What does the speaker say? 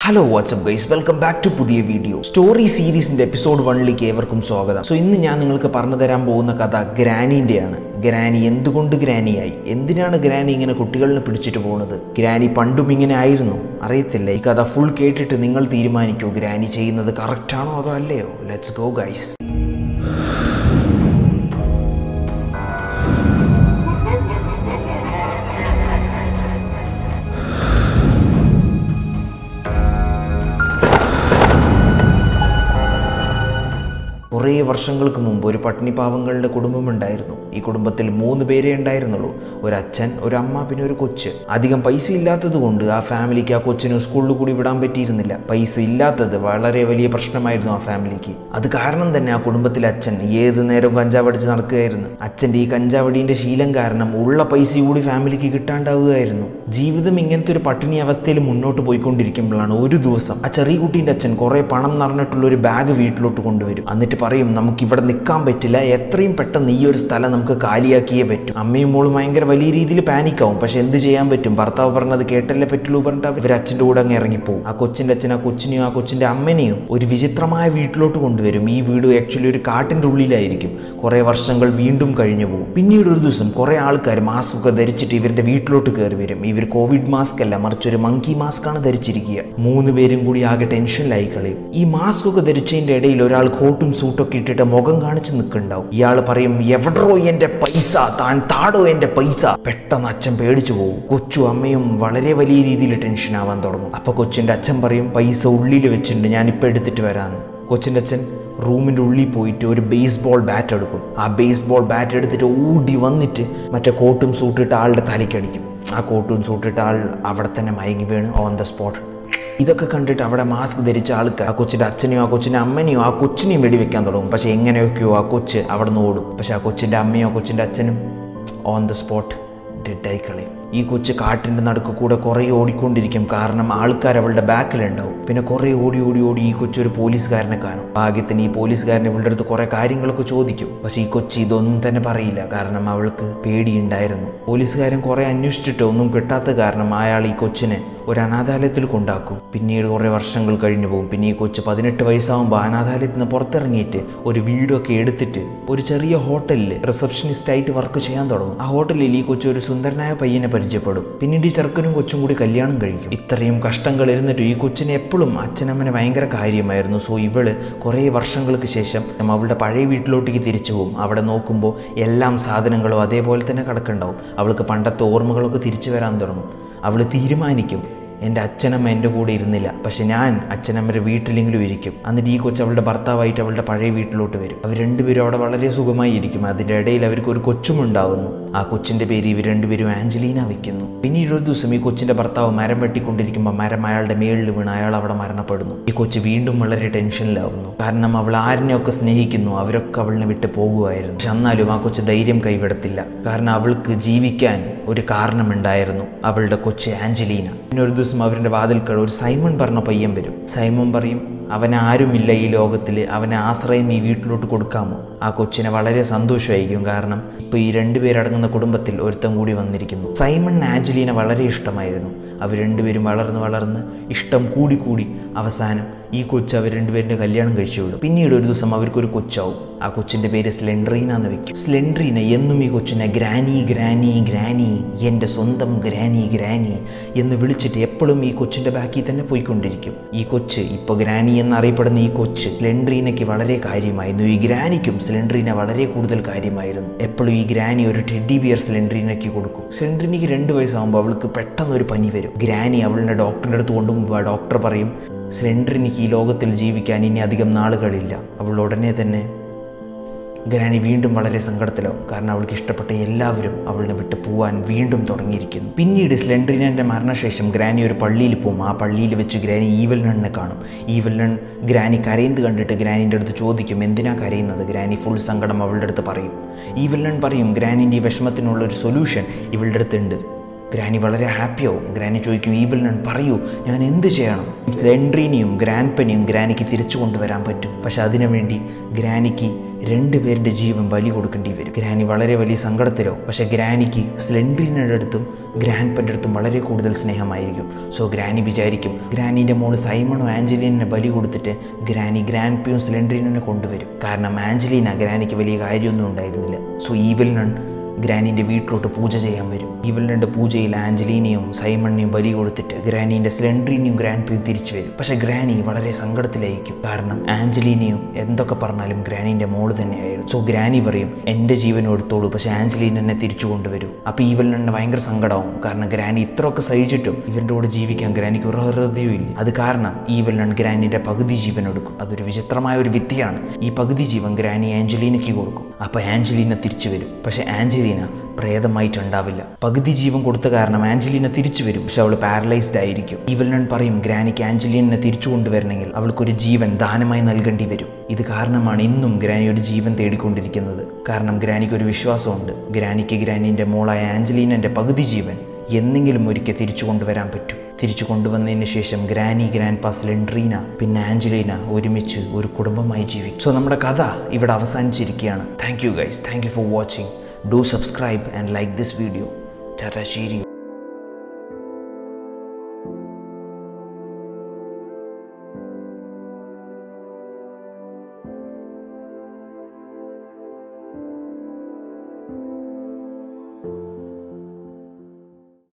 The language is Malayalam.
hello WhatsApp guys welcome back to പുതിയ വീഡിയോ സ്റ്റോറി സീരീസിന്റെ എപ്പിസോഡ് വണ്ണിലേക്ക് ഏവർക്കും സ്വാഗതം സോ ഇന്ന് ഞാൻ നിങ്ങൾക്ക് പറഞ്ഞു തരാൻ പോകുന്ന കഥ ഗ്രാനീൻ്റെയാണ് ഗ്രാനി എന്തുകൊണ്ട് ഗ്രാനിയായി എന്തിനാണ് ഗ്രാനി ഇങ്ങനെ കുട്ടികളിനെ പിടിച്ചിട്ട് പോകുന്നത് ഗ്രാനി പണ്ടും ഇങ്ങനെ ആയിരുന്നു അറിയത്തില്ല ഈ കഥ ഫുൾ കേട്ടിട്ട് നിങ്ങൾ തീരുമാനിക്കൂ ഗ്രാനി ചെയ്യുന്നത് കറക്റ്റാണോ അതോ അല്ലയോ ലെറ്റ്സ് ഗോ ഗൈസ് കുറേ വർഷങ്ങൾക്ക് മുമ്പ് ഒരു പട്ടിണിപ്പാവങ്ങളുടെ കുടുംബമുണ്ടായിരുന്നു ഈ കുടുംബത്തിൽ മൂന്ന് പേരേ ഉണ്ടായിരുന്നുള്ളൂ ഒരു അച്ഛൻ ഒരു അമ്മ പിന്നെ ഒരു കൊച്ച് അധികം പൈസ ഇല്ലാത്തത് കൊണ്ട് ആ ഫാമിലിക്ക് ആ കൊച്ചിന് സ്കൂളിൽ കൂടി വിടാൻ പറ്റിയിരുന്നില്ല പൈസ ഇല്ലാത്തത് വളരെ വലിയ പ്രശ്നമായിരുന്നു ആ ഫാമിലിക്ക് അത് കാരണം തന്നെ ആ കുടുംബത്തിലെ അച്ഛൻ ഏത് നേരവും കഞ്ചാവ് അടിച്ച് നടക്കുകയായിരുന്നു അച്ഛൻ്റെ ഈ കഞ്ചാവടീൻ്റെ ശീലം കാരണം ഉള്ള പൈസ കൂടി ഫാമിലിക്ക് കിട്ടാണ്ടാവുകയായിരുന്നു ജീവിതം ഇങ്ങനത്തെ ഒരു പട്ടിണി അവസ്ഥയിൽ മുന്നോട്ട് പോയിക്കൊണ്ടിരിക്കുമ്പോഴാണ് ഒരു ദിവസം ആ ചെറിയ കുട്ടീൻ്റെ അച്ഛൻ കുറേ പണം നിറഞ്ഞിട്ടുള്ള ഒരു ബാഗ് വീട്ടിലോട്ട് കൊണ്ടുവരും എന്നിട്ട് പറയും നമുക്ക് ഇവിടെ നിൽക്കാൻ പറ്റില്ല എത്രയും പെട്ടെന്ന് ഈ ഒരു സ്ഥലം നമുക്ക് കാലിയാക്കിയേ പറ്റും അമ്മയും മോളും ഭയങ്കര വലിയ രീതിയിൽ പാനിക്കാവും പക്ഷെ എന്ത് ചെയ്യാൻ പറ്റും ഭർത്താവ് പറഞ്ഞത് കേട്ടല്ലേ പറ്റുള്ളൂ പറഞ്ഞിട്ട് ഇവർ അച്ഛൻ്റെ കൂടെ അങ്ങ് ഇറങ്ങിപ്പോവും ആ കൊച്ചിൻ്റെ അച്ഛൻ ആ കൊച്ചിനെയും ആ കൊച്ചിൻ്റെ അമ്മനെയും ഒരു വിചിത്രമായ വീട്ടിലോട്ട് കൊണ്ടുവരും ഈ വീട് ആക്ച്വലി ഒരു കാട്ടിൻ്റെ ഉള്ളിലായിരിക്കും കുറേ വർഷങ്ങൾ വീണ്ടും കഴിഞ്ഞു പോകും പിന്നീട് ഒരു ദിവസം കുറേ ആൾക്കാർ മാസ്ക് ഒക്കെ ധരിച്ചിട്ട് ഇവരുടെ വീട്ടിലോട്ട് കയറി വരും ഇവർ കോവിഡ് മാസ്ക് അല്ല മറിച്ച് ഒരു മങ്കി മാസ്ക് ആണ് ധരിച്ചിരിക്കുക മൂന്ന് പേരും കൂടി ആകെ ടെൻഷനിലായി കളയും ഈ മാസ്ക് ഒക്കെ ധരിച്ചതിൻ്റെ ഇടയിൽ ഒരാൾ കോട്ടും സൂട്ടൊക്കെ ഇട്ടിട്ട് മുഖം കാണിച്ച് നിൽക്കുന്നുണ്ടാവും ഇയാൾ പറയും എവിടോ എൻ്റെ പൈസ താൻ താടോ എൻ്റെ പൈസ പെട്ടെന്ന് അച്ഛൻ പേടിച്ചു പോകും കൊച്ചു അമ്മയും വളരെ വലിയ രീതിയിൽ ടെൻഷൻ ആവാൻ തുടങ്ങും അപ്പൊ കൊച്ചിൻ്റെ അച്ഛൻ പറയും പൈസ ഉള്ളിൽ വെച്ചിട്ടുണ്ട് ഞാനിപ്പോൾ എടുത്തിട്ട് വരാമെന്ന് കൊച്ചിൻ്റെ അച്ഛൻ റൂമിൻ്റെ ഉള്ളിൽ പോയിട്ട് ഒരു ബേസ് ബോൾ ബാറ്റ് എടുക്കും ആ ബേസ് ബോൾ ബാറ്റ് എടുത്തിട്ട് ഓടി വന്നിട്ട് മറ്റേ കോട്ടും സൂട്ടിട്ട് ആളുടെ തലയ്ക്കടിക്കും ആ കോട്ടും സൂട്ടിട്ട് ആൾ അവിടെ തന്നെ മയങ്ങി വീണ് ഓൺ ദ സ്പോട്ട് ഇതൊക്കെ കണ്ടിട്ട് അവിടെ മാസ്ക് ധരിച്ച ആൾക്ക് ആ കൊച്ചിൻ്റെ അച്ഛനെയോ ആ കൊച്ചിൻ്റെ അമ്മനെയോ ആ കൊച്ചിനെയും വെടിവെക്കാൻ തുടങ്ങും പക്ഷേ എങ്ങനെയൊക്കെയോ ആ കൊച്ച് അവിടെ നിന്ന് ഓടും പക്ഷേ ആ കൊച്ചിൻ്റെ അമ്മയോ കൊച്ചിൻ്റെ അച്ഛനും ഓൺ ദ സ്പോട്ട് ഡെഡായി കളയും ഈ കൊച്ച് കാട്ടിൻ്റെ നടുക്ക് കൂടെ കുറേ ഓടിക്കൊണ്ടിരിക്കും കാരണം ആൾക്കാർ അവളുടെ ബാക്കിലുണ്ടാവും പിന്നെ കുറേ ഓടി ഓടി ഓടി ഈ കൊച്ചു ഒരു പോലീസുകാരനെ കാണും ഭാഗ്യത്തിന് ഈ പോലീസുകാരൻ ഇവളുടെ അടുത്ത് കുറേ കാര്യങ്ങളൊക്കെ ചോദിക്കും പക്ഷേ ഈ കൊച്ചി ഇതൊന്നും തന്നെ പറയില്ല കാരണം അവൾക്ക് പേടിയുണ്ടായിരുന്നു പോലീസുകാരൻ കുറേ അന്വേഷിച്ചിട്ട് ഒന്നും കിട്ടാത്ത കാരണം അയാൾ ഈ കൊച്ചിനെ ഒരു അനാഥാലയത്തിൽ കൊണ്ടാക്കും പിന്നീട് കുറേ വർഷങ്ങൾ കഴിഞ്ഞു പോകും പിന്നെ ഈ കൊച്ച് പതിനെട്ട് വയസ്സാകുമ്പോൾ അനാഥാലയത്തിൽ നിന്ന് പുറത്തിറങ്ങിയിട്ട് ഒരു വീടൊക്കെ എടുത്തിട്ട് ഒരു ചെറിയ ഹോട്ടലിൽ റിസപ്ഷനിസ്റ്റ് ആയിട്ട് വർക്ക് ചെയ്യാൻ തുടങ്ങും ആ ഹോട്ടലിൽ ഈ കൊച്ചു ഒരു സുന്ദരനായ പയ്യനെ പരിചയപ്പെടും പിന്നീട് ഈ ചെറുക്കനും കൊച്ചും കൂടി കല്യാണം കഴിക്കും ഇത്രയും കഷ്ടങ്ങൾ ഇരുന്നിട്ട് ഈ കൊച്ചിന് എപ്പോഴും അച്ഛനമ്മനെ ഭയങ്കര കാര്യമായിരുന്നു സോ ഇവള് കുറേ വർഷങ്ങൾക്ക് ശേഷം അവളുടെ പഴയ വീട്ടിലോട്ടേക്ക് തിരിച്ചു പോകും അവിടെ നോക്കുമ്പോൾ എല്ലാം സാധനങ്ങളും അതേപോലെ തന്നെ കിടക്കുന്നുണ്ടാവും അവൾക്ക് പണ്ടത്തെ ഓർമ്മകളൊക്കെ തിരിച്ചു വരാൻ തുടങ്ങും അവൾ തീരുമാനിക്കും എൻ്റെ അച്ഛനമ്മ എൻ്റെ കൂടെ ഇരുന്നില്ല പക്ഷെ ഞാൻ അച്ഛനമ്മയുടെ വീട്ടിലെങ്കിലും ഇരിക്കും എന്നിട്ട് ഈ കൊച്ച് അവളുടെ ഭർത്താവായിട്ട് അവളുടെ പഴയ വീട്ടിലോട്ട് വരും അവർ രണ്ടുപേരും അവിടെ വളരെ സുഖമായി ഇരിക്കും അതിൻ്റെ ഇടയിൽ അവർക്ക് ഒരു കൊച്ചുമുണ്ടാവുന്നു ആ കൊച്ചിൻ്റെ പേര് ഇവർ രണ്ടുപേരും ആഞ്ചലീന വെക്കുന്നു പിന്നീട് ഒരു ദിവസം ഈ കൊച്ചിൻ്റെ ഭർത്താവ് മരം വെട്ടിക്കൊണ്ടിരിക്കുമ്പോൾ മരം അയാളുടെ മേളിൽ വീണ് അയാൾ അവിടെ മരണപ്പെടുന്നു ഈ കൊച്ച് വീണ്ടും വളരെ ടെൻഷനിലാവുന്നു കാരണം അവൾ ആരിനെയൊക്കെ സ്നേഹിക്കുന്നു അവരൊക്കെ അവളിനെ വിട്ട് പോകുമായിരുന്നു പക്ഷെ എന്നാലും ആ കൊച്ച് ധൈര്യം കൈവിടത്തില്ല കാരണം അവൾക്ക് ജീവിക്കാൻ ഒരു കാരണമുണ്ടായിരുന്നു അവളുടെ കൊച്ച് ആഞ്ചലീന പിന്നെ ഒരു ദിവസം അവരുടെ വാതിൽക്കൽ ഒരു സൈമൺ പറഞ്ഞ പയ്യൻ വരും സൈമൺ പറയും അവൻ ആരുമില്ല ഈ ലോകത്തിൽ അവനെ ആശ്രയം ഈ വീട്ടിലോട്ട് കൊടുക്കാമോ ആ കൊച്ചിനെ വളരെ സന്തോഷമായിരിക്കും കാരണം ഇപ്പോൾ ഈ രണ്ടുപേരടങ്ങുന്ന കുടുംബത്തിൽ ഒരുത്തം കൂടി വന്നിരിക്കുന്നു സൈമൺ ആഞ്ചലീനെ വളരെ ഇഷ്ടമായിരുന്നു അവർ രണ്ടുപേരും വളർന്ന് വളർന്ന് ഇഷ്ടം കൂടി കൂടി അവസാനം ഈ കൊച്ച് അവർ രണ്ടുപേരുടെ കല്യാണം കഴിച്ചു വിടും പിന്നീട് ഒരു ദിവസം അവർക്കൊരു കൊച്ചാവും ആ കൊച്ചിൻ്റെ പേര് സ്ലെൻഡ്രീന എന്ന് വെക്കും സ്ലെൻഡ്രീന എന്നും ഈ കൊച്ചിനെ ഗ്രാനി ഗ്രാനി ഗ്രാനി എൻ്റെ സ്വന്തം ഗ്രാനി ഗ്രാനി എന്ന് വിളിച്ചിട്ട് എപ്പോഴും ഈ കൊച്ചിൻ്റെ ബാക്കിൽ തന്നെ പോയിക്കൊണ്ടിരിക്കും ഈ കൊച്ച് ഇപ്പോൾ ഗ്രാനി എന്നറിയപ്പെടുന്ന ഈ കൊച്ച് സ്ലെൻഡ്രീനയ്ക്ക് വളരെ കാര്യമായിരുന്നു ഈ ഗ്രാനിക്കും സിലിണ്ടറിനെ വളരെ കൂടുതൽ കാര്യമായിരുന്നു എപ്പോഴും ഈ ഗ്രാനി ഒരു ടെഡി ബിയർ സിലിണ്ടറിനൊക്കെ കൊടുക്കും സിലിണ്ടറിനിക്ക് രണ്ട് വയസ്സാകുമ്പോൾ അവൾക്ക് പെട്ടെന്ന് ഒരു പനി വരും ഗ്രാനി അവളുടെ ഡോക്ടറിൻ്റെ അടുത്ത് കൊണ്ടുപോകുമ്പോൾ ഡോക്ടർ പറയും സിലിണ്ടറിനിക്ക് ഈ ലോകത്തിൽ ജീവിക്കാൻ ഇനി അധികം നാളുകളില്ല അവൾ ഉടനെ തന്നെ ഗ്രാനി വീണ്ടും വളരെ സങ്കടത്തിലാവും കാരണം അവൾക്ക് ഇഷ്ടപ്പെട്ട എല്ലാവരും അവളിനെ വിട്ട് പോവാൻ വീണ്ടും തുടങ്ങിയിരിക്കുന്നു പിന്നീട് സ്ലെൻഡ്രിനൻ്റെ മരണശേഷം ഗ്രാനി ഒരു പള്ളിയിൽ പോകും ആ പള്ളിയിൽ വെച്ച് ഗ്രാനി ഈവൽനണ്ണെ കാണും ഈവൽനൺ ഗ്രാനി കരയുന്നത് കണ്ടിട്ട് ഗ്രാനിൻ്റെ അടുത്ത് ചോദിക്കും എന്തിനാ കരയുന്നത് ഗ്രാനി ഫുൾ സങ്കടം അവളുടെ അടുത്ത് പറയും ഈവൽനൺ പറയും ഗ്രാനിൻ്റെ ഈ വിഷമത്തിനുള്ള ഒരു സൊല്യൂഷൻ ഇവളുടെ അടുത്തുണ്ട് ഗ്രാനി വളരെ ഹാപ്പിയാവും ഗ്രാനി ചോദിക്കും ഈവിൽ നൺ പറയൂ ഞാൻ എന്ത് ചെയ്യണം സ്ലെൻഡ്രീനെയും ഗ്രാൻഡ് പെനെയും ഗ്രാനിക്ക് തിരിച്ചു കൊണ്ടുവരാൻ പറ്റും പക്ഷെ അതിനുവേണ്ടി ഗ്രാനിക്ക് രണ്ടുപേരുടെ ജീവൻ ബലി കൊടുക്കേണ്ടി വരും ഗ്രാനി വളരെ വലിയ സങ്കടത്തിലാവും പക്ഷെ ഗ്രാനിക്ക് സ്ലെൻഡ്രീനയുടെ അടുത്തും ഗ്രാൻഡ് പെൻ്റെ അടുത്തും വളരെ കൂടുതൽ സ്നേഹമായിരിക്കും സോ ഗ്രാനി വിചാരിക്കും ഗ്രാനീൻ്റെ മോള് സൈമണോ ആഞ്ചലീനെ ബലി കൊടുത്തിട്ട് ഗ്രാനി ഗ്രാൻഡ് പിയും സ്ലെൻഡ്രീനെ കൊണ്ടുവരും കാരണം ആഞ്ചലീന ഗ്രാനിക്ക് വലിയ കാര്യമൊന്നും ഉണ്ടായിരുന്നില്ല സോ ഈവിൽ നൺ ഗ്രാനീൻ്റെ വീട്ടിലോട്ട് പൂജ ചെയ്യാൻ വരും ഇവളുടെ പൂജയിൽ ആഞ്ചലീനെയും സൈമണിനെയും ബലി കൊടുത്തിട്ട് ഗ്രാനീൻ്റെ സ്ലെൻഡ്രീനെയും ഗ്രാൻഡ് പിയും തിരിച്ചു വരും പക്ഷെ ഗ്രാനി വളരെ സങ്കടത്തിലായിരിക്കും കാരണം ആഞ്ചലീനെയും എന്തൊക്കെ പറഞ്ഞാലും ഗ്രാനീൻ്റെ മോള് തന്നെയായിരുന്നു സോ ഗ്രാനി പറയും എൻ്റെ ജീവനും എടുത്തോളൂ പക്ഷെ ആഞ്ചലീൻ എന്നെ തിരിച്ചു കൊണ്ടുവരും അപ്പോൾ ഇവലിനെ ഭയങ്കര സങ്കടമാവും കാരണം ഗ്രാനി ഇത്രയൊക്കെ സഹിച്ചിട്ടും ഇവരുടെ കൂടെ ജീവിക്കാൻ ഗ്രാനിക്ക് ഒരു ഹൃദയവും ഇല്ല അത് കാരണം ഈ വില്ലൻ ഗ്രാനിൻ്റെ പകുതി ജീവൻ എടുക്കും അതൊരു വിചിത്രമായ ഒരു വിദ്യയാണ് ഈ പകുതി ജീവൻ ഗ്രാനി ആഞ്ചലീനയ്ക്ക് കൊടുക്കും അപ്പോൾ ആഞ്ചലീന തിരിച്ചു വരും പക്ഷെ ആഞ്ചലീന പ്രേതമായിട്ടുണ്ടാവില്ല പകുതി ജീവൻ കൊടുത്ത കാരണം ആഞ്ചലീന തിരിച്ചു വരും പക്ഷെ അവൾ പാരലൈസ്ഡ് ആയിരിക്കും ഈ വില്ലൻ പറയും ഗ്രാനിക്ക് ആഞ്ചലീനെ തിരിച്ചു കൊണ്ടുവരണമെങ്കിൽ അവൾക്കൊരു ജീവൻ ദാനമായി നൽകേണ്ടി വരും ഇത് കാരണമാണ് ഇന്നും ഗ്രാനി ഒരു ജീവൻ തേടിക്കൊണ്ടിരിക്കുന്നത് കാരണം ഗ്രാനിക്ക് ഒരു വിശ്വാസമുണ്ട് ഗ്രാനിക്ക് ഗ്രാനീൻ്റെ മോളായ ആഞ്ചലീനൻ്റെ പകുതി ജീവൻ എന്നെങ്കിലും ഒരിക്കൽ തിരിച്ചു കൊണ്ടുവരാൻ പറ്റും തിരിച്ചു കൊണ്ടുവന്നതിന് ശേഷം ഗ്രാനി ഗ്രാൻഡ് പാസ് ലെൻഡ്രീന പിന്നെ ആഞ്ചലീന ഒരുമിച്ച് ഒരു കുടുംബമായി ജീവിക്കും സോ നമ്മുടെ കഥ ഇവിടെ അവസാനിച്ചിരിക്കുകയാണ് thank you guys thank you for watching do subscribe and like this video tata ശീരി